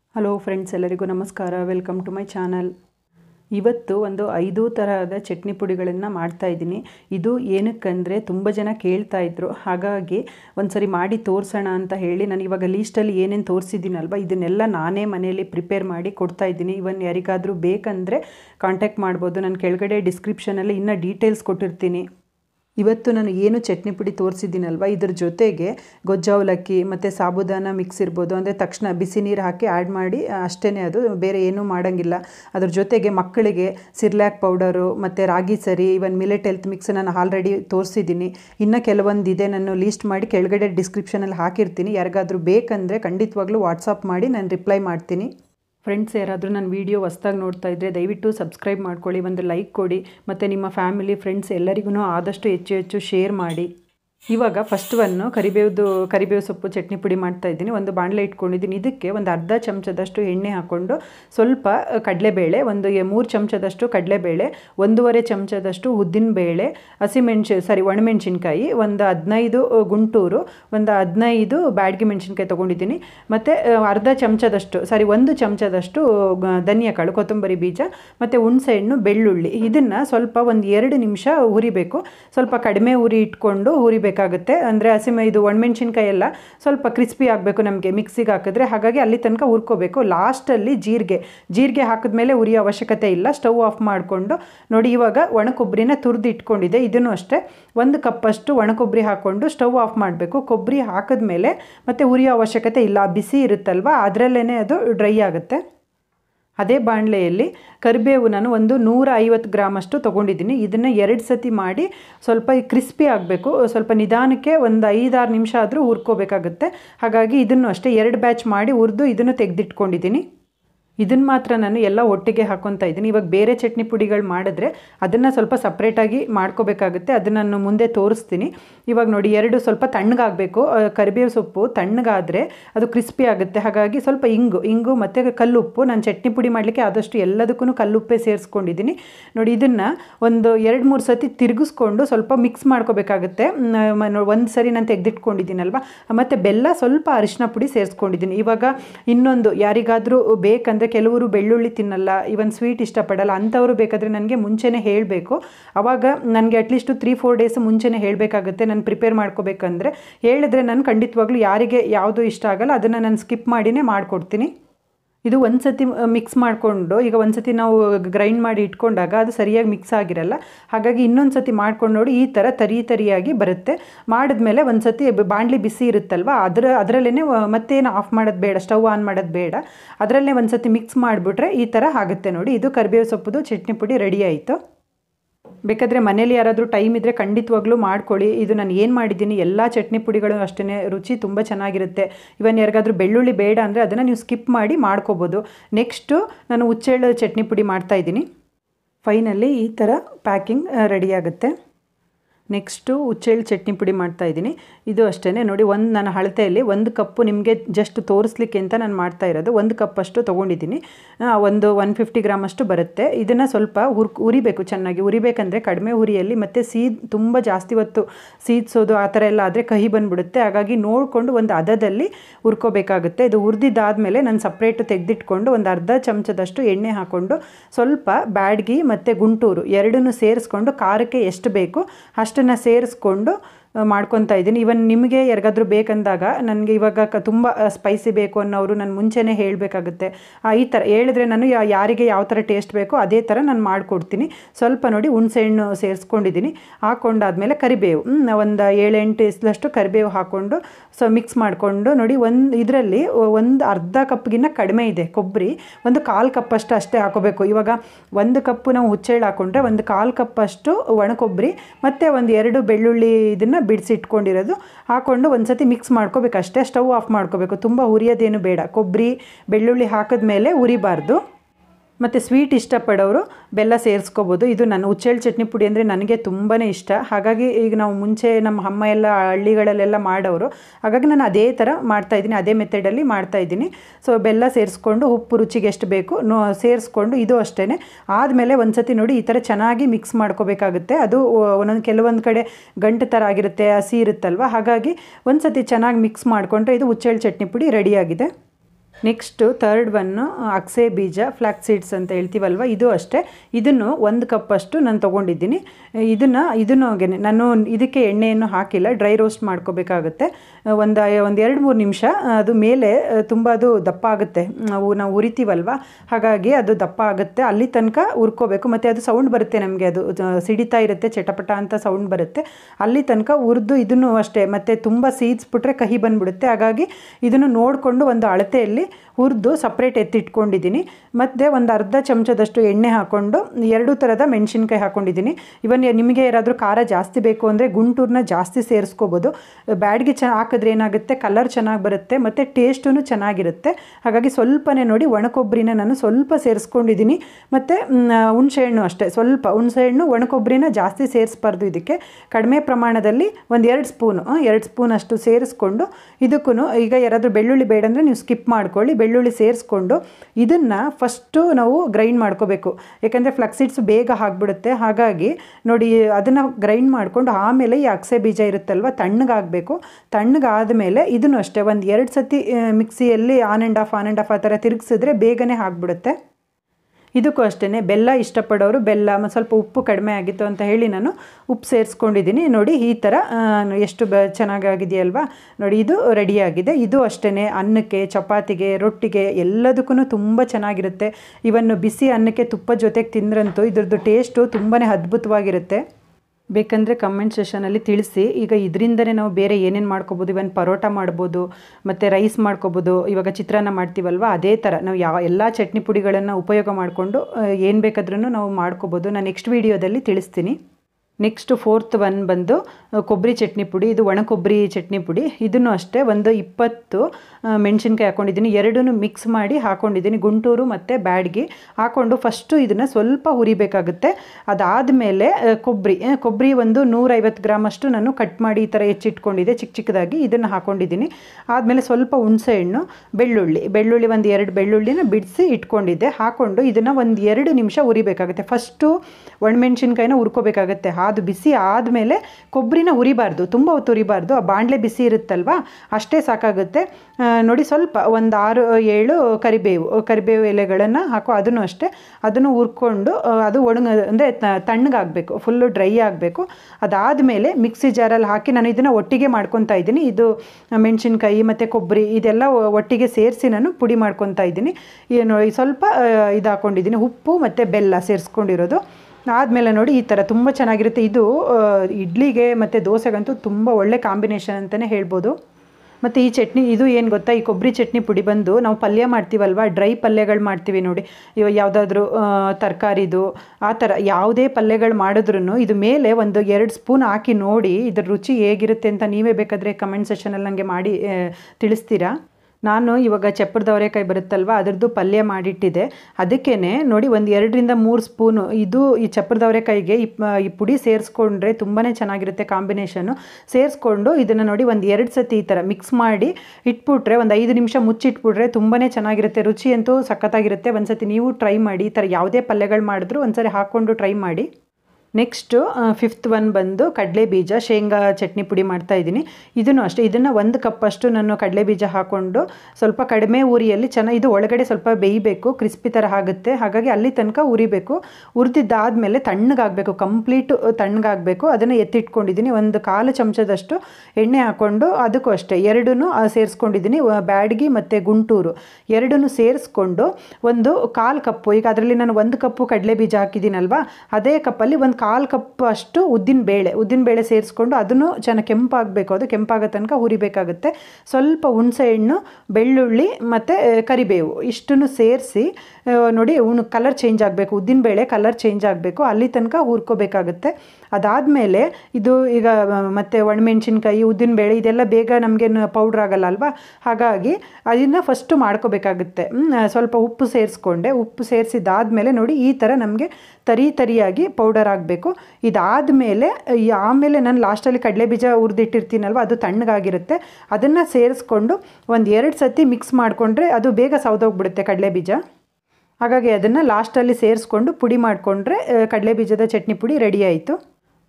hello friends ಎಲ್ಲರಿಗೂ ನಮಸ್ಕಾರ welcome to my channel ಇವತ್ತು ಒಂದು ಐದು ತರಹದ ಚಟ್ನಿ ಪುಡಿಗಳನ್ನು ಮಾಡ್ತಾ ಇದ್ದೀನಿ ಇದು ಏನಕ್ಕಂದರೆ ತುಂಬ ಜನ ಕೇಳ್ತಾ ಇದ್ರು ಹಾಗಾಗಿ ಒಂದ್ಸರಿ ಮಾಡಿ ತೋರಿಸೋಣ ಅಂತ ಹೇಳಿ ನಾನು ಇವಾಗ ಲೀಸ್ಟಲ್ಲಿ ಏನೇನು ತೋರಿಸಿದ್ದೀನಲ್ವ ಇದನ್ನೆಲ್ಲ ನಾನೇ ಮನೆಯಲ್ಲಿ ಪ್ರಿಪೇರ್ ಮಾಡಿ ಕೊಡ್ತಾ ಇದ್ದೀನಿ ಇವನ್ ಯಾರಿಗಾದರೂ ಬೇಕಂದರೆ ಕಾಂಟ್ಯಾಕ್ಟ್ ಮಾಡ್ಬೋದು ನಾನು ಕೆಳಗಡೆ ಡಿಸ್ಕ್ರಿಪ್ಷನಲ್ಲಿ ಇನ್ನೂ ಡೀಟೇಲ್ಸ್ ಕೊಟ್ಟಿರ್ತೀನಿ ಇವತ್ತು ನಾನು ಏನು ಚಟ್ನಿ ಪುಡಿ ತೋರಿಸಿದ್ದೀನಲ್ವ ಇದ್ರ ಜೊತೆಗೆ ಗೊಜ್ಜು ಅವಲಕ್ಕಿ ಮತ್ತು ಸಾಬುದಾನ ಮಿಕ್ಸ್ ಇರ್ಬೋದು ಅಂದರೆ ತಕ್ಷಣ ಬಿಸಿ ನೀರು ಹಾಕಿ ಆ್ಯಡ್ ಮಾಡಿ ಅಷ್ಟೇ ಅದು ಬೇರೆ ಏನೂ ಮಾಡೋಂಗಿಲ್ಲ ಅದ್ರ ಜೊತೆಗೆ ಮಕ್ಕಳಿಗೆ ಸಿರ್ಲ್ಯಾಕ್ ಪೌಡರು ಮತ್ತು ರಾಗಿ ಸರಿ ಇವನ್ ಮಿಲೆಟ್ ಹೆಲ್ತ್ ಮಿಕ್ಸ್ ನಾನು ಆಲ್ರೆಡಿ ತೋರಿಸಿದ್ದೀನಿ ಇನ್ನು ಕೆಲವೊಂದು ಇದೆ ನಾನು ಲೀಸ್ಟ್ ಮಾಡಿ ಕೆಳಗಡೆ ಡಿಸ್ಕ್ರಿಪ್ಷನಲ್ಲಿ ಹಾಕಿರ್ತೀನಿ ಯಾರಿಗಾದರೂ ಬೇಕಂದರೆ ಖಂಡಿತವಾಗ್ಲೂ ವಾಟ್ಸಪ್ ಮಾಡಿ ನಾನು ರಿಪ್ಲೈ ಮಾಡ್ತೀನಿ ಫ್ರೆಂಡ್ಸ್ ಯಾರಾದರೂ ನನ್ನ ವೀಡಿಯೋ ಹೊಸ್ದಾಗಿ ನೋಡ್ತಾ ಇದ್ದರೆ ದಯವಿಟ್ಟು ಸಬ್ಸ್ಕ್ರೈಬ್ ಮಾಡ್ಕೊಳ್ಳಿ ಒಂದು ಲೈಕ್ ಕೊಡಿ ಮತ್ತು ನಿಮ್ಮ ಫ್ಯಾಮಿಲಿ ಫ್ರೆಂಡ್ಸ್ ಎಲ್ಲರಿಗೂ ಆದಷ್ಟು ಹೆಚ್ಚು ಹೆಚ್ಚು ಶೇರ್ ಮಾಡಿ ಇವಾಗ ಫಸ್ಟ್ ಒನ್ನು ಕರಿಬೇವ್ದು ಕರಿಬೇವು ಸೊಪ್ಪು ಚಟ್ನಿ ಪುಡಿ ಮಾಡ್ತಾ ಇದ್ದೀನಿ ಒಂದು ಬಾಣಲೆ ಇಟ್ಕೊಂಡಿದ್ದೀನಿ ಇದಕ್ಕೆ ಒಂದು ಅರ್ಧ ಚಮಚದಷ್ಟು ಎಣ್ಣೆ ಹಾಕ್ಕೊಂಡು ಸ್ವಲ್ಪ ಕಡಲೆಬೇಳೆ ಒಂದು ಮೂರು ಚಮಚದಷ್ಟು ಕಡಲೆಬೇಳೆ ಒಂದೂವರೆ ಚಮಚದಷ್ಟು ಉದ್ದಿನಬೇಳೆ ಹಸಿಮೆಣ್ಸು ಸಾರಿ ಒಣಮೆಣ್ಸಿನ್ಕಾಯಿ ಒಂದು ಹದಿನೈದು ಗುಂಟೂರು ಒಂದು ಹದಿನೈದು ಬ್ಯಾಡ್ಗೆ ಮೆಣಸಿನ್ಕಾಯಿ ತೊಗೊಂಡಿದ್ದೀನಿ ಮತ್ತು ಅರ್ಧ ಚಮಚದಷ್ಟು ಸಾರಿ ಒಂದು ಚಮಚದಷ್ಟು ಧನಿಯಾ ಕಾಳು ಕೊತ್ತಂಬರಿ ಬೀಜ ಮತ್ತು ಹುಣಸೆಹಣ್ಣು ಬೆಳ್ಳುಳ್ಳಿ ಇದನ್ನು ಸ್ವಲ್ಪ ಒಂದು ಎರಡು ನಿಮಿಷ ಹುರಿಬೇಕು ಸ್ವಲ್ಪ ಕಡಿಮೆ ಉರಿ ಇಟ್ಕೊಂಡು ಹುರಿಬೇಕಾಗುತ್ತೆ ಅಂದರೆ ಹಸಿಮೆ ಇದು ಒಣಮೆಣ್ಸಿನ್ಕಾಯಿ ಎಲ್ಲ ಸ್ವಲ್ಪ ಕ್ರಿಸ್ಪಿ ಆಗಬೇಕು ನಮಗೆ ಮಿಕ್ಸಿಗೆ ಹಾಕಿದ್ರೆ ಹಾಗಾಗಿ ಅಲ್ಲಿ ತನಕ ಹುರ್ಕೋಬೇಕು ಲಾಸ್ಟಲ್ಲಿ ಜೀರಿಗೆ ಜೀರಿಗೆ ಹಾಕಿದ್ಮೇಲೆ ಉರಿಯೋ ಅವಶ್ಯಕತೆ ಇಲ್ಲ ಸ್ಟವ್ ಆಫ್ ಮಾಡಿಕೊಂಡು ನೋಡಿ ಇವಾಗ ಒಣ ಕೊಬ್ಬರಿನ ತುರಿದು ಇಟ್ಕೊಂಡಿದೆ ಇದನ್ನು ಅಷ್ಟೇ ಒಂದು ಕಪ್ಪಷ್ಟು ಒಣ ಕೊಬ್ಬರಿ ಹಾಕ್ಕೊಂಡು ಸ್ಟವ್ ಆಫ್ ಮಾಡಬೇಕು ಕೊಬ್ಬರಿ ಹಾಕಿದ್ಮೇಲೆ ಮತ್ತು ಉರಿಯೋ ಅವಶ್ಯಕತೆ ಇಲ್ಲ ಬಿಸಿ ಇರುತ್ತಲ್ವ ಅದರಲ್ಲೇ ಅದು ಡ್ರೈ ಆಗುತ್ತೆ ಅದೇ ಬಾಣಲೆಯಲ್ಲಿ ಕರಿಬೇವು ನಾನು ಒಂದು ನೂರ ಐವತ್ತು ಗ್ರಾಮಷ್ಟು ತೊಗೊಂಡಿದ್ದೀನಿ ಇದನ್ನು ಎರಡು ಸತಿ ಮಾಡಿ ಸ್ವಲ್ಪ ಕ್ರಿಸ್ಪಿ ಆಗಬೇಕು ಸ್ವಲ್ಪ ನಿಧಾನಕ್ಕೆ ಒಂದು ಐದಾರು ನಿಮಿಷ ಆದರೂ ಹುರ್ಕೋಬೇಕಾಗುತ್ತೆ ಹಾಗಾಗಿ ಇದನ್ನು ಅಷ್ಟೇ ಎರಡು ಬ್ಯಾಚ್ ಮಾಡಿ ಹುರಿದು ಇದನ್ನು ತೆಗೆದಿಟ್ಕೊಂಡಿದ್ದೀನಿ ಇದನ್ನು ಮಾತ್ರ ನಾನು ಎಲ್ಲ ಒಟ್ಟಿಗೆ ಹಾಕ್ಕೊತಾ ಇದ್ದೀನಿ ಇವಾಗ ಬೇರೆ ಚಟ್ನಿ ಪುಡಿಗಳು ಮಾಡಿದ್ರೆ ಅದನ್ನು ಸ್ವಲ್ಪ ಸಪ್ರೇಟಾಗಿ ಮಾಡ್ಕೋಬೇಕಾಗುತ್ತೆ ಅದನ್ನು ನಾನು ಮುಂದೆ ತೋರಿಸ್ತೀನಿ ಇವಾಗ ನೋಡಿ ಎರಡು ಸ್ವಲ್ಪ ತಣ್ಣಗಾಗಬೇಕು ಕರಿಬೇವು ಸೊಪ್ಪು ತಣ್ಣಗಾದರೆ ಅದು ಕ್ರಿಸ್ಪಿ ಆಗುತ್ತೆ ಹಾಗಾಗಿ ಸ್ವಲ್ಪ ಇಂಗು ಇಂಗು ಮತ್ತು ಕಲ್ಲುಪ್ಪು ನಾನು ಚಟ್ನಿ ಪುಡಿ ಮಾಡಲಿಕ್ಕೆ ಆದಷ್ಟು ಎಲ್ಲದಕ್ಕೂ ಕಲ್ಲುಪ್ಪೇ ಸೇರಿಸ್ಕೊಂಡಿದ್ದೀನಿ ನೋಡಿ ಇದನ್ನು ಒಂದು ಎರಡು ಮೂರು ಸತಿ ತಿರುಗಿಸ್ಕೊಂಡು ಸ್ವಲ್ಪ ಮಿಕ್ಸ್ ಮಾಡ್ಕೋಬೇಕಾಗುತ್ತೆ ಒಂದು ಸರಿ ನಾನು ತೆಗೆದಿಟ್ಕೊಂಡಿದ್ದೀನಲ್ವ ಮತ್ತು ಬೆಲ್ಲ ಸ್ವಲ್ಪ ಅರಿಶಿನ ಪುಡಿ ಸೇರಿಸ್ಕೊಂಡಿದ್ದೀನಿ ಇವಾಗ ಇನ್ನೊಂದು ಯಾರಿಗಾದರೂ ಬೇಕಂದರೆ ಕೆಲವರು ಬೆಳ್ಳುಳ್ಳಿ ತಿನ್ನಲ್ಲ ಇವನ್ ಸ್ವೀಟ್ ಇಷ್ಟಪಡಲ್ಲ ಅಂಥವರು ಬೇಕಾದರೆ ನನಗೆ ಮುಂಚೆನೇ ಹೇಳಬೇಕು ಆವಾಗ ನನಗೆ ಅಟ್ಲೀಸ್ಟು ತ್ರೀ ಫೋರ್ ಡೇಸ್ ಮುಂಚೆನೇ ಹೇಳಬೇಕಾಗುತ್ತೆ ನಾನು ಪ್ರಿಪೇರ್ ಮಾಡ್ಕೋಬೇಕಂದ್ರೆ ಹೇಳಿದ್ರೆ ನಾನು ಖಂಡಿತವಾಗ್ಲೂ ಯಾರಿಗೆ ಯಾವುದು ಇಷ್ಟ ಆಗಲ್ಲ ಅದನ್ನು ನಾನು ಸ್ಕಿಪ್ ಮಾಡಿನೇ ಮಾಡಿಕೊಡ್ತೀನಿ ಇದು ಒಂದು ಸತಿ ಮಿಕ್ಸ್ ಮಾಡಿಕೊಂಡು ಈಗ ಒಂದು ಸತಿ ನಾವು ಗ್ರೈಂಡ್ ಮಾಡಿ ಇಟ್ಕೊಂಡಾಗ ಅದು ಸರಿಯಾಗಿ ಮಿಕ್ಸ್ ಆಗಿರಲ್ಲ ಹಾಗಾಗಿ ಇನ್ನೊಂದು ಸತಿ ಮಾಡ್ಕೊಂಡು ನೋಡಿ ಈ ಥರ ತರಿ ತರಿಯಾಗಿ ಬರುತ್ತೆ ಮಾಡಿದ್ಮೇಲೆ ಒಂದು ಸತಿ ಬಾಣಲಿ ಬಿಸಿ ಇರುತ್ತಲ್ವ ಅದರ ಅದರಲ್ಲೇ ಮತ್ತೇನು ಆಫ್ ಮಾಡೋದು ಬೇಡ ಸ್ಟವ್ ಆನ್ ಮಾಡೋದು ಬೇಡ ಅದರಲ್ಲೇ ಒಂದು ಸತಿ ಮಿಕ್ಸ್ ಮಾಡಿಬಿಟ್ರೆ ಈ ಥರ ಆಗುತ್ತೆ ನೋಡಿ ಇದು ಕರಿಬೇವು ಸೊಪ್ಪುದು ಚಟ್ನಿ ಪುಡಿ ರೆಡಿ ಆಯಿತು ಬೇಕಾದರೆ ಮನೇಲಿ ಯಾರಾದರೂ ಟೈಮ್ ಇದ್ದರೆ ಖಂಡಿತವಾಗ್ಲೂ ಮಾಡ್ಕೊಳ್ಳಿ ಇದು ನಾನು ಏನು ಮಾಡಿದ್ದೀನಿ ಎಲ್ಲ ಚಟ್ನಿ ಪುಡಿಗಳು ಅಷ್ಟೇ ರುಚಿ ತುಂಬ ಚೆನ್ನಾಗಿರುತ್ತೆ ಇವನ್ ಯಾರಿಗಾದ್ರೂ ಬೆಳ್ಳುಳ್ಳಿ ಬೇಡ ಅಂದರೆ ಅದನ್ನು ನೀವು ಸ್ಕಿಪ್ ಮಾಡಿ ಮಾಡ್ಕೋಬೋದು ನೆಕ್ಸ್ಟು ನಾನು ಹುಚ್ಚೆಳ್ಳು ಚಟ್ನಿ ಪುಡಿ ಮಾಡ್ತಾಯಿದ್ದೀನಿ ಫೈನಲ್ಲಿ ಈ ಥರ ಪ್ಯಾಕಿಂಗ್ ರೆಡಿಯಾಗುತ್ತೆ ನೆಕ್ಸ್ಟು ಹುಚ್ಚೆಳ್ಳು ಚಟ್ನಿ ಪುಡಿ ಮಾಡ್ತಾಯಿದ್ದೀನಿ ಇದು ಅಷ್ಟೇ ನೋಡಿ ಒಂದು ನಾನು ಅಳತೆಯಲ್ಲಿ ಒಂದು ಕಪ್ಪು ನಿಮಗೆ ಜಸ್ಟ್ ತೋರಿಸ್ಲಿಕ್ಕೆ ಅಂತ ನಾನು ಮಾಡ್ತಾ ಇರೋದು ಒಂದು ಕಪ್ಪಷ್ಟು ತೊಗೊಂಡಿದ್ದೀನಿ ಒಂದು ಒನ್ ಫಿಫ್ಟಿ ಗ್ರಾಮಷ್ಟು ಬರುತ್ತೆ ಇದನ್ನು ಸ್ವಲ್ಪ ಹುರ್ ಉರಿಬೇಕು ಚೆನ್ನಾಗಿ ಉರಿಬೇಕಂದ್ರೆ ಕಡಿಮೆ ಉರಿಯಲ್ಲಿ ಮತ್ತು ಸೀದ್ ತುಂಬ ಜಾಸ್ತಿ ಹೊತ್ತು ಸೀದ್ಸೋದು ಆ ಥರ ಎಲ್ಲ ಆದರೆ ಕಹಿ ಬಂದುಬಿಡುತ್ತೆ ಹಾಗಾಗಿ ನೋಡಿಕೊಂಡು ಒಂದು ಹದದಲ್ಲಿ ಹುರ್ಕೋಬೇಕಾಗುತ್ತೆ ಇದು ಹುರಿದಿದ್ದಾದಮೇಲೆ ನಾನು ಸಪ್ರೇಟು ತೆಗೆದಿಟ್ಕೊಂಡು ಒಂದು ಅರ್ಧ ಚಮಚದಷ್ಟು ಎಣ್ಣೆ ಹಾಕ್ಕೊಂಡು ಸ್ವಲ್ಪ ಬ್ಯಾಡ್ಗಿ ಮತ್ತು ಗುಂಟೂರು ಎರಡನ್ನೂ ಸೇರಿಸ್ಕೊಂಡು ಖಾರಕ್ಕೆ ಎಷ್ಟು ಬೇಕು ಅಷ್ಟು ಅಷ್ಟನ್ನು ಸೇರಿಸ್ಕೊಂಡು ಮಾಡ್ಕೊತಾ ಇದ್ದೀನಿ ಇವನ್ ನಿಮಗೆ ಯಾರಿಗಾದ್ರೂ ಬೇಕಂದಾಗ ನನಗೆ ಇವಾಗ ಕ ತುಂಬ ಸ್ಪೈಸಿ ಬೇಕು ಅನ್ನೋರು ನಾನು ಮುಂಚೆನೇ ಹೇಳಬೇಕಾಗುತ್ತೆ ಈ ಥರ ಹೇಳಿದ್ರೆ ನಾನು ಯಾರಿಗೆ ಯಾವ ಥರ ಟೇಸ್ಟ್ ಬೇಕೋ ಅದೇ ಥರ ನಾನು ಮಾಡಿಕೊಡ್ತೀನಿ ಸ್ವಲ್ಪ ನೋಡಿ ಹುಣಸೆಹಣ್ಣು ಸೇರಿಸ್ಕೊಂಡಿದ್ದೀನಿ ಹಾಕ್ಕೊಂಡಾದ್ಮೇಲೆ ಕರಿಬೇವು ಒಂದು ಏಳೆಂಟು ಇಸ್ಲಷ್ಟು ಕರಿಬೇವು ಹಾಕ್ಕೊಂಡು ಸೊ ಮಿಕ್ಸ್ ಮಾಡಿಕೊಂಡು ನೋಡಿ ಒಂದು ಇದರಲ್ಲಿ ಒಂದು ಅರ್ಧ ಕಪ್ಗಿನ್ನ ಕಡಿಮೆ ಇದೆ ಕೊಬ್ಬರಿ ಒಂದು ಕಾಲು ಕಪ್ಪಷ್ಟು ಅಷ್ಟೇ ಹಾಕೋಬೇಕು ಇವಾಗ ಒಂದು ಕಪ್ಪು ನಾವು ಹುಚ್ಚೆಳ್ಳು ಹಾಕ್ಕೊಂಡ್ರೆ ಒಂದು ಕಾಲು ಕಪ್ಪಷ್ಟು ಒಣ ಕೊಬ್ಬರಿ ಮತ್ತು ಒಂದು ಎರಡು ಬೆಳ್ಳುಳ್ಳಿ ಇದನ್ನು ಬಿಡಿಸಿ ಇಟ್ಕೊಂಡಿರೋದು ಹಾಕ್ಕೊಂಡು ಒಂದು ಸತಿ ಮಿಕ್ಸ್ ಮಾಡ್ಕೋಬೇಕು ಅಷ್ಟೇ ಸ್ಟವ್ ಆಫ್ ಮಾಡ್ಕೋಬೇಕು ತುಂಬ ಹುರಿಯೋದೇನು ಬೇಡ ಕೊಬ್ಬರಿ ಬೆಳ್ಳುಳ್ಳಿ ಹಾಕಿದ್ಮೇಲೆ ಉರಿಬಾರ್ದು ಮತ್ತು ಸ್ವೀಟ್ ಇಷ್ಟಪಡೋರು ಬೆಲ್ಲ ಸೇರಿಸ್ಕೋಬೋದು ಇದು ನನ್ನ ಹುಚ್ಚೆಳ್ಳು ಚಟ್ನಿ ಪುಡಿ ಅಂದರೆ ನನಗೆ ತುಂಬಾ ಇಷ್ಟ ಹಾಗಾಗಿ ಈಗ ನಾವು ಮುಂಚೆ ನಮ್ಮ ಅಮ್ಮ ಎಲ್ಲ ಹಳ್ಳಿಗಳಲ್ಲೆಲ್ಲ ಮಾಡೋರು ಹಾಗಾಗಿ ನಾನು ಅದೇ ಥರ ಮಾಡ್ತಾಯಿದ್ದೀನಿ ಅದೇ ಮೆಥಡಲ್ಲಿ ಮಾಡ್ತಾಯಿದ್ದೀನಿ ಸೊ ಬೆಲ್ಲ ಸೇರಿಸ್ಕೊಂಡು ಉಪ್ಪು ರುಚಿಗೆ ಎಷ್ಟು ಬೇಕು ನೋ ಸೇರಿಸ್ಕೊಂಡು ಇದು ಅಷ್ಟೇ ಆದಮೇಲೆ ಒಂದು ಸತಿ ನೋಡಿ ಈ ಥರ ಚೆನ್ನಾಗಿ ಮಿಕ್ಸ್ ಮಾಡ್ಕೋಬೇಕಾಗುತ್ತೆ ಅದು ಒಂದೊಂದು ಕೆಲವೊಂದು ಕಡೆ ಗಂಟು ಥರ ಆಗಿರುತ್ತೆ ಹಸಿ ಇರುತ್ತಲ್ವ ಹಾಗಾಗಿ ಒಂದು ಸತಿ ಚೆನ್ನಾಗಿ ಮಿಕ್ಸ್ ಮಾಡಿಕೊಂಡ್ರೆ ಇದು ಹುಚ್ಚೆಳ್ಳು ಚಟ್ನಿ ಪುಡಿ ರೆಡಿಯಾಗಿದೆ ನೆಕ್ಸ್ಟು ಥರ್ಡ್ ಒನ್ನು ಅಕ್ಸೆ ಬೀಜ ಫ್ಲ್ಯಾಕ್ ಸೀಡ್ಸ್ ಅಂತ ಹೇಳ್ತೀವಲ್ವ ಇದು ಅಷ್ಟೇ ಇದನ್ನು ಒಂದು ಕಪ್ಪಷ್ಟು ನಾನು ತೊಗೊಂಡಿದ್ದೀನಿ ಇದನ್ನು ಇದನ್ನು ಹಾಗೇನೆ ನಾನು ಇದಕ್ಕೆ ಎಣ್ಣೆಯನ್ನು ಹಾಕಿಲ್ಲ ಡ್ರೈ ರೋಸ್ಟ್ ಮಾಡ್ಕೋಬೇಕಾಗುತ್ತೆ ಒಂದು ಒಂದು ಎರಡು ಮೂರು ನಿಮಿಷ ಅದು ಮೇಲೆ ತುಂಬ ಅದು ದಪ್ಪ ಆಗುತ್ತೆ ನಾವು ನಾವು ಉರಿತೀವಲ್ವ ಹಾಗಾಗಿ ಅದು ದಪ್ಪ ಆಗುತ್ತೆ ಅಲ್ಲಿ ತನಕ ಹುರ್ಕೋಬೇಕು ಮತ್ತು ಅದು ಸೌಂಡ್ ಬರುತ್ತೆ ನಮಗೆ ಅದು ಸಿಡಿತಾ ಇರುತ್ತೆ ಚಟಪಟ ಅಂತ ಸೌಂಡ್ ಬರುತ್ತೆ ಅಲ್ಲಿ ತನಕ ಹುರಿದು ಇದನ್ನು ಅಷ್ಟೇ ಮತ್ತು ತುಂಬ ಸೀದ್ಸ್ಬಿಟ್ರೆ ಕಹಿ ಬಂದ್ಬಿಡುತ್ತೆ ಹಾಗಾಗಿ ಇದನ್ನು ನೋಡಿಕೊಂಡು ಒಂದು ಅಳತೆಯಲ್ಲಿ ಹುರಿದು ಸಪ್ರೇಟ್ ಎತ್ತಿಟ್ಕೊಂಡಿದ್ದೀನಿ ಮತ್ತು ಒಂದು ಅರ್ಧ ಚಮಚದಷ್ಟು ಎಣ್ಣೆ ಹಾಕ್ಕೊಂಡು ಎರಡು ಥರದ ಮೆಣಸಿನ್ಕಾಯಿ ಹಾಕ್ಕೊಂಡಿದ್ದೀನಿ ಇವನ್ ನಿಮಗೆ ಯಾರಾದರೂ ಖಾರ ಜಾಸ್ತಿ ಬೇಕು ಅಂದರೆ ಗುಂಟೂರನ್ನ ಜಾಸ್ತಿ ಸೇರಿಸ್ಕೋಬೋದು ಬ್ಯಾಡ್ಗೆ ಚ ಹಾಕಿದ್ರೆ ಏನಾಗುತ್ತೆ ಕಲರ್ ಚೆನ್ನಾಗಿ ಬರುತ್ತೆ ಮತ್ತು ಟೇಸ್ಟೂ ಚೆನ್ನಾಗಿರುತ್ತೆ ಹಾಗಾಗಿ ಸ್ವಲ್ಪನೇ ನೋಡಿ ಒಣಕೊಬ್ಬರಿನ ನಾನು ಸ್ವಲ್ಪ ಸೇರಿಸ್ಕೊಂಡಿದ್ದೀನಿ ಮತ್ತು ಹುಣಸೆಹಣ್ಣು ಅಷ್ಟೇ ಸ್ವಲ್ಪ ಹುಣಸೆಹಣ್ಣು ಒಣಕೊಬ್ಬರಿನ ಜಾಸ್ತಿ ಸೇರಿಸ್ಬಾರ್ದು ಇದಕ್ಕೆ ಕಡಿಮೆ ಪ್ರಮಾಣದಲ್ಲಿ ಒಂದು ಎರಡು ಸ್ಪೂನು ಎರಡು ಸ್ಪೂನ್ ಅಷ್ಟು ಸೇರಿಸ್ಕೊಂಡು ಇದಕ್ಕೂ ಈಗ ಯಾರಾದರೂ ಬೆಳ್ಳುಳ್ಳಿ ಬೇಡ ಅಂದರೆ ನೀವು ಸ್ಕಿಪ್ ಮಾಡ್ಕೊಳ್ಳಿ ಬೆಳ್ಳುಳ್ಳಿ ಸೇರಿಸ್ಕೊಂಡು ಇದನ್ನು ಫಸ್ಟು ನಾವು ಗ್ರೈಂಡ್ ಮಾಡ್ಕೋಬೇಕು ಯಾಕಂದರೆ ಫ್ಲಕ್ಸಿಡ್ಸ್ ಬೇಗ ಆಗಿಬಿಡುತ್ತೆ ಹಾಗಾಗಿ ನೋಡಿ ಅದನ್ನು ಗ್ರೈಂಡ್ ಮಾಡಿಕೊಂಡು ಆಮೇಲೆ ಈ ಅಕ್ಸೆ ಬೀಜ ಇರುತ್ತಲ್ವ ತಣ್ಣಗಾಗಬೇಕು ತಣ್ಣಗಾದ ಮೇಲೆ ಇದನ್ನು ಅಷ್ಟೇ ಒಂದು ಎರಡು ಸತಿ ಮಿಕ್ಸಿಯಲ್ಲಿ on and off on and off ಆ ಥರ ತಿರುಗಿಸಿದ್ರೆ ಬೇಗನೆ ಆಗಿಬಿಡುತ್ತೆ ಇದಕ್ಕೂ ಅಷ್ಟೇ ಬೆಲ್ಲ ಇಷ್ಟಪಡೋರು ಬೆಲ್ಲ ಮತ್ತು ಸ್ವಲ್ಪ ಉಪ್ಪು ಕಡಿಮೆ ಆಗಿತ್ತು ಅಂತ ಹೇಳಿ ನಾನು ಉಪ್ಪು ಸೇರಿಸ್ಕೊಂಡಿದ್ದೀನಿ ನೋಡಿ ಈ ಥರ ಎಷ್ಟು ಬ ಚೆನ್ನಾಗಾಗಿದೆಯಲ್ವಾ ನೋಡಿ ಇದು ರೆಡಿಯಾಗಿದೆ ಇದು ಅಷ್ಟೇ ಅನ್ನಕ್ಕೆ ಚಪಾತಿಗೆ ರೊಟ್ಟಿಗೆ ಎಲ್ಲದಕ್ಕೂ ತುಂಬ ಚೆನ್ನಾಗಿರುತ್ತೆ ಇವನ್ನು ಬಿಸಿ ಅನ್ನಕ್ಕೆ ತುಪ್ಪ ಜೊತೆಗೆ ತಿಂದ್ರಂತೂ ಇದ್ರದ್ದು ಟೇಸ್ಟು ತುಂಬಾ ಅದ್ಭುತವಾಗಿರುತ್ತೆ ಬೇಕಂದರೆ ಕಮೆಂಟ್ ಸೆಷನಲ್ಲಿ ತಿಳಿಸಿ ಈಗ ಇದರಿಂದನೇ ನಾವು ಬೇರೆ ಏನೇನು ಮಾಡ್ಕೋಬೋದು ಇವನ್ ಪರೋಟ ಮಾಡ್ಬೋದು ಮತ್ತು ರೈಸ್ ಮಾಡ್ಕೋಬೋದು ಇವಾಗ ಚಿತ್ರಾನ್ನ ಮಾಡ್ತೀವಲ್ವ ಅದೇ ಥರ ನಾವು ಯಾವ ಎಲ್ಲ ಚಟ್ನಿ ಪುಡಿಗಳನ್ನು ಉಪಯೋಗ ಮಾಡಿಕೊಂಡು ಏನು ಬೇಕಾದ್ರೂ ನಾವು ಮಾಡ್ಕೋಬೋದು ನಾನು ನೆಕ್ಸ್ಟ್ ವೀಡಿಯೋದಲ್ಲಿ ತಿಳಿಸ್ತೀನಿ ನೆಕ್ಸ್ಟ್ ಫೋರ್ತ್ ಒನ್ ಬಂದು ಕೊಬ್ಬರಿ ಚಟ್ನಿ ಪುಡಿ ಇದು ಒಣ ಕೊಬ್ಬರಿ ಚಟ್ನಿ ಪುಡಿ ಇದನ್ನು ಅಷ್ಟೇ ಒಂದು ಇಪ್ಪತ್ತು ಮೆಣಸಿನ್ಕಾಯಿ ಹಾಕ್ಕೊಂಡಿದ್ದೀನಿ ಎರಡೂ ಮಿಕ್ಸ್ ಮಾಡಿ ಹಾಕ್ಕೊಂಡಿದ್ದೀನಿ ಗುಂಟೂರು ಮತ್ತು ಬ್ಯಾಡ್ಗಿ ಹಾಕ್ಕೊಂಡು ಫಸ್ಟು ಇದನ್ನು ಸ್ವಲ್ಪ ಹುರಿಬೇಕಾಗುತ್ತೆ ಅದಾದಮೇಲೆ ಕೊಬ್ಬರಿ ಕೊಬ್ಬರಿ ಒಂದು ನೂರೈವತ್ತು ಗ್ರಾಮಷ್ಟು ನಾನು ಕಟ್ ಮಾಡಿ ಈ ಥರ ಹೆಚ್ಚಿಟ್ಕೊಂಡಿದ್ದೆ ಚಿಕ್ಕ ಚಿಕ್ಕದಾಗಿ ಇದನ್ನು ಹಾಕ್ಕೊಂಡಿದ್ದೀನಿ ಆದಮೇಲೆ ಸ್ವಲ್ಪ ಹುಣಸೆ ಹಣ್ಣು ಬೆಳ್ಳುಳ್ಳಿ ಬೆಳ್ಳುಳ್ಳಿ ಒಂದು ಎರಡು ಬೆಳ್ಳುಳ್ಳಿನ ಬಿಡಿಸಿ ಇಟ್ಕೊಂಡಿದ್ದೆ ಹಾಕ್ಕೊಂಡು ಇದನ್ನು ಒಂದು ಎರಡು ನಿಮಿಷ ಹುರಿಬೇಕಾಗುತ್ತೆ ಫಸ್ಟು ಒಣಮೆಣ್ಸಿನ್ಕಾಯಿನ ಹುರ್ಕೋಬೇಕಾಗತ್ತೆ ಅದು ಬಿಸಿ ಆದಮೇಲೆ ಕೊಬ್ಬರಿನ ಉರಿಬಾರ್ದು ತುಂಬ ಹೊತ್ತು ಉರಿಬಾರ್ದು ಆ ಬಾಣಲೆ ಬಿಸಿ ಇರುತ್ತಲ್ವ ಅಷ್ಟೇ ಸಾಕಾಗುತ್ತೆ ನೋಡಿ ಸ್ವಲ್ಪ ಒಂದು ಆರು ಏಳು ಕರಿಬೇವು ಕರಿಬೇವು ಎಲೆಗಳನ್ನು ಹಾಕೋ ಅದನ್ನು ಅಷ್ಟೇ ಅದನ್ನು ಹುರ್ಕೊಂಡು ಅದು ಒಣಗ ಅಂದರೆ ತಣ್ಣಗಾಗಬೇಕು ಫುಲ್ಲು ಡ್ರೈ ಆಗಬೇಕು ಅದಾದಮೇಲೆ ಮಿಕ್ಸಿ ಜಾರಲ್ಲಿ ಹಾಕಿ ನಾನು ಇದನ್ನು ಒಟ್ಟಿಗೆ ಮಾಡ್ಕೊತಾ ಇದ್ದೀನಿ ಇದು ಮೆಣಸಿನ್ಕಾಯಿ ಮತ್ತು ಕೊಬ್ಬರಿ ಇದೆಲ್ಲ ಒಟ್ಟಿಗೆ ಸೇರಿಸಿ ನಾನು ಪುಡಿ ಮಾಡ್ಕೊತಾ ಇದ್ದೀನಿ ಏನು ಸ್ವಲ್ಪ ಇದು ಹಾಕ್ಕೊಂಡಿದ್ದೀನಿ ಉಪ್ಪು ಮತ್ತು ಬೆಲ್ಲ ಸೇರಿಸ್ಕೊಂಡಿರೋದು ಆದಮೇಲೆ ನೋಡಿ ಈ ಥರ ತುಂಬ ಚೆನ್ನಾಗಿರುತ್ತೆ ಇದು ಇಡ್ಲಿಗೆ ಮತ್ತು ದೋಸೆಗಂತೂ ತುಂಬ ಒಳ್ಳೆ ಕಾಂಬಿನೇಷನ್ ಅಂತಲೇ ಹೇಳ್ಬೋದು ಮತ್ತು ಈ ಚಟ್ನಿ ಇದು ಏನು ಗೊತ್ತಾ ಈ ಕೊಬ್ಬರಿ ಚಟ್ನಿ ಪುಡಿ ಬಂದು ನಾವು ಪಲ್ಯ ಮಾಡ್ತೀವಲ್ವ ಡ್ರೈ ಪಲ್ಯಗಳು ಮಾಡ್ತೀವಿ ನೋಡಿ ಇವಾಗ ಯಾವುದಾದ್ರೂ ತರಕಾರಿದು ಆ ಥರ ಯಾವುದೇ ಪಲ್ಯಗಳು ಮಾಡಿದ್ರೂ ಇದು ಮೇಲೆ ಒಂದು ಎರಡು ಸ್ಪೂನ್ ಹಾಕಿ ನೋಡಿ ಇದ್ರ ರುಚಿ ಹೇಗಿರುತ್ತೆ ಅಂತ ನೀವೇ ಬೇಕಾದರೆ ಕಮೆಂಟ್ ಸೆಷನಲ್ಲಿ ನನಗೆ ಮಾಡಿ ತಿಳಿಸ್ತೀರಾ ನಾನು ಇವಾಗ ಚಪ್ಪರದ ಅವರೆಕಾಯಿ ಬರುತ್ತಲ್ವ ಅದರದ್ದು ಪಲ್ಯ ಮಾಡಿಟ್ಟಿದ್ದೆ ಅದಕ್ಕೇ ನೋಡಿ ಒಂದು ಎರಡರಿಂದ ಮೂರು ಸ್ಪೂನು ಇದು ಈ ಚಪ್ಪರದ ಅವರೆಕಾಯಿಗೆ ಈ ಈ ಪುಡಿ ಸೇರಿಸ್ಕೊಂಡ್ರೆ ತುಂಬಾ ಚೆನ್ನಾಗಿರುತ್ತೆ ಕಾಂಬಿನೇಷನು ಸೇರಿಸ್ಕೊಂಡು ಇದನ್ನು ನೋಡಿ ಒಂದು ಎರಡು ಸತಿ ಈ ಥರ ಮಿಕ್ಸ್ ಮಾಡಿ ಇಟ್ಬಿಟ್ರೆ ಒಂದು ಐದು ನಿಮಿಷ ಮುಚ್ಚಿಟ್ಬಿಟ್ರೆ ತುಂಬಾ ಚೆನ್ನಾಗಿರುತ್ತೆ ರುಚಿ ಅಂತೂ ಸಖತ್ತಾಗಿರುತ್ತೆ ಒಂದು ಸತಿ ನೀವು ಟ್ರೈ ಮಾಡಿ ಈ ಥರ ಯಾವುದೇ ಪಲ್ಯಗಳು ಮಾಡಿದ್ರು ಒಂದು ಸರಿ ಹಾಕ್ಕೊಂಡು ಟ್ರೈ ಮಾಡಿ ನೆಕ್ಸ್ಟು ಫಿಫ್ತ್ ಒನ್ ಬಂದು ಕಡಲೆ ಬೀಜ ಶೇಂಗಾ ಚಟ್ನಿ ಪುಡಿ ಮಾಡ್ತಾಯಿದ್ದೀನಿ ಇದನ್ನು ಅಷ್ಟೇ ಇದನ್ನು ಒಂದು ಕಪ್ಪಷ್ಟು ನಾನು ಕಡಲೆ ಬೀಜ ಹಾಕ್ಕೊಂಡು ಸ್ವಲ್ಪ ಕಡಿಮೆ ಉರಿಯಲ್ಲಿ ಚೆನ್ನಾಗಿ ಇದು ಒಳಗಡೆ ಸ್ವಲ್ಪ ಬೇಯಬೇಕು ಕ್ರಿಸ್ಪಿ ಥರ ಆಗುತ್ತೆ ಹಾಗಾಗಿ ಅಲ್ಲಿ ತನಕ ಉರಿಬೇಕು ಹುರಿದಿದ್ದಾದಮೇಲೆ ತಣ್ಣಗಾಗಬೇಕು ಕಂಪ್ಲೀಟು ತಣ್ಣಗಾಗಬೇಕು ಅದನ್ನು ಎತ್ತಿಟ್ಕೊಂಡಿದ್ದೀನಿ ಒಂದು ಕಾಲು ಚಮಚದಷ್ಟು ಎಣ್ಣೆ ಹಾಕ್ಕೊಂಡು ಅದಕ್ಕೂ ಅಷ್ಟೇ ಎರಡೂ ಸೇರಿಸ್ಕೊಂಡಿದ್ದೀನಿ ಬ್ಯಾಡ್ಗಿ ಮತ್ತು ಗುಂಟೂರು ಎರಡೂ ಸೇರಿಸ್ಕೊಂಡು ಒಂದು ಕಾಲು ಕಪ್ಪು ಈಗ ಅದರಲ್ಲಿ ನಾನು ಒಂದು ಕಪ್ಪು ಕಡಲೆ ಬೀಜ ಹಾಕಿದ್ದೀನಲ್ವಾ ಅದೇ ಕಪ್ಪಲ್ಲಿ ಒಂದು ಕಾಲು ಕಪ್ ಅಷ್ಟು ಉದ್ದಿನ ಬೇಳೆ ಉದ್ದಿನ ಬೇಳೆ ಸೇರಿಸ್ಕೊಂಡು ಅದನ್ನು ಚೆನ್ನಾಗಿ ಕೆಂಪಾಗಬೇಕು ಅದು ಕೆಂಪಾಗೋ ತನಕ ಹುರಿಬೇಕಾಗುತ್ತೆ ಸ್ವಲ್ಪ ಹುಣಸೆ ಹಣ್ಣು ಬೆಳ್ಳುಳ್ಳಿ ಮತ್ತು ಕರಿಬೇವು ಇಷ್ಟನ್ನು ಸೇರಿಸಿ ನೋಡಿ ಉಣ್ ಕಲರ್ ಚೇಂಜ್ ಆಗಬೇಕು ಉದ್ದಿನ ಬೇಳೆ ಕಲರ್ ಚೇಂಜ್ ಆಗಬೇಕು ಅಲ್ಲಿ ತನಕ ಹುರ್ಕೋಬೇಕಾಗುತ್ತೆ ಅದಾದಮೇಲೆ ಇದು ಈಗ ಮತ್ತು ಒಣಮೆಣ್ಸಿನ್ಕಾಯಿ ಉದ್ದಿನ ಬೇಳೆ ಇದೆಲ್ಲ ಬೇಗ ನಮಗೆ ಪೌಡ್ರ್ ಆಗಲ್ಲ ಅಲ್ವಾ ಹಾಗಾಗಿ ಅದನ್ನು ಫಸ್ಟು ಮಾಡ್ಕೋಬೇಕಾಗುತ್ತೆ ಸ್ವಲ್ಪ ಉಪ್ಪು ಸೇರಿಸ್ಕೊಂಡೆ ಉಪ್ಪು ಸೇರಿಸಿದಾದ್ಮೇಲೆ ನೋಡಿ ಈ ಥರ ನಮಗೆ ತರಿ ತರಿಯಾಗಿ ಪೌಡರ್ ಆಗಬೇಕು ಇದಾದಮೇಲೆ ಆಮೇಲೆ ನಾನು ಲಾಸ್ಟಲ್ಲಿ ಕಡಲೆ ಬೀಜ ಹುರಿದಿಟ್ಟಿರ್ತೀನಲ್ವ ಅದು ತಣ್ಣಗಾಗಿರುತ್ತೆ ಅದನ್ನು ಸೇರಿಸ್ಕೊಂಡು ಒಂದು ಎರಡು ಸತಿ ಮಿಕ್ಸ್ ಮಾಡಿಕೊಂಡ್ರೆ ಅದು ಬೇಗ ಸೌದೋಗ್ಬಿಡುತ್ತೆ ಕಡಲೆ ಬೀಜ ಹಾಗಾಗಿ ಅದನ್ನು ಲಾಸ್ಟಲ್ಲಿ ಸೇರಿಸ್ಕೊಂಡು ಪುಡಿ ಮಾಡಿಕೊಂಡ್ರೆ ಕಡಲೆ ಬೀಜದ ಚಟ್ನಿ ಪುಡಿ ರೆಡಿ ಆಯಿತು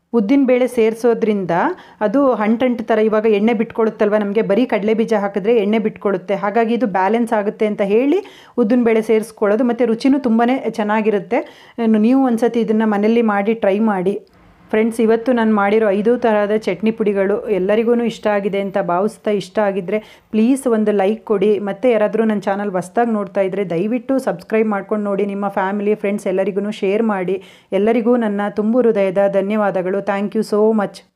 ಉದ್ದಿನ ಬೇಳೆ ಸೇರಿಸೋದ್ರಿಂದ ಅದು ಅಂಟಂಟು ಥರ ಇವಾಗ ಎಣ್ಣೆ ಬಿಟ್ಕೊಳ್ಳುತ್ತಲ್ವ ನಮಗೆ ಬರೀ ಕಡಲೆ ಬೀಜ ಹಾಕಿದ್ರೆ ಎಣ್ಣೆ ಬಿಟ್ಕೊಳ್ಳುತ್ತೆ ಹಾಗಾಗಿ ಇದು ಬ್ಯಾಲೆನ್ಸ್ ಆಗುತ್ತೆ ಅಂತ ಹೇಳಿ ಉದ್ದಿನ ಬೇಳೆ ಸೇರಿಸ್ಕೊಳ್ಳೋದು ಮತ್ತು ರುಚಿನೂ ತುಂಬಾ ಚೆನ್ನಾಗಿರುತ್ತೆ ನೀವು ಒಂದ್ಸತಿ ಇದನ್ನು ಮನೆಯಲ್ಲಿ ಮಾಡಿ ಟ್ರೈ ಮಾಡಿ ಫ್ರೆಂಡ್ಸ್ ಇವತ್ತು ನಾನು ಮಾಡಿರೋ ಐದು ತರಹದ ಚಟ್ನಿ ಪುಡಿಗಳು ಎಲ್ಲರಿಗೂ ಇಷ್ಟ ಆಗಿದೆ ಅಂತ ಭಾವಿಸ್ತಾ ಇಷ್ಟ ಆಗಿದ್ದರೆ ಪ್ಲೀಸ್ ಒಂದು ಲೈಕ್ ಕೊಡಿ ಮತ್ತು ಯಾರಾದರೂ ನನ್ನ ಚಾನಲ್ ಹೊಸ್ದಾಗಿ ನೋಡ್ತಾ ಇದ್ದರೆ ದಯವಿಟ್ಟು ಸಬ್ಸ್ಕ್ರೈಬ್ ಮಾಡ್ಕೊಂಡು ನೋಡಿ ನಿಮ್ಮ ಫ್ಯಾಮಿಲಿ ಫ್ರೆಂಡ್ಸ್ ಎಲ್ಲರಿಗೂ ಶೇರ್ ಮಾಡಿ ಎಲ್ಲರಿಗೂ ನನ್ನ ತುಂಬು ಹೃದಯದ ಧನ್ಯವಾದಗಳು ಥ್ಯಾಂಕ್ ಯು ಸೋ ಮಚ್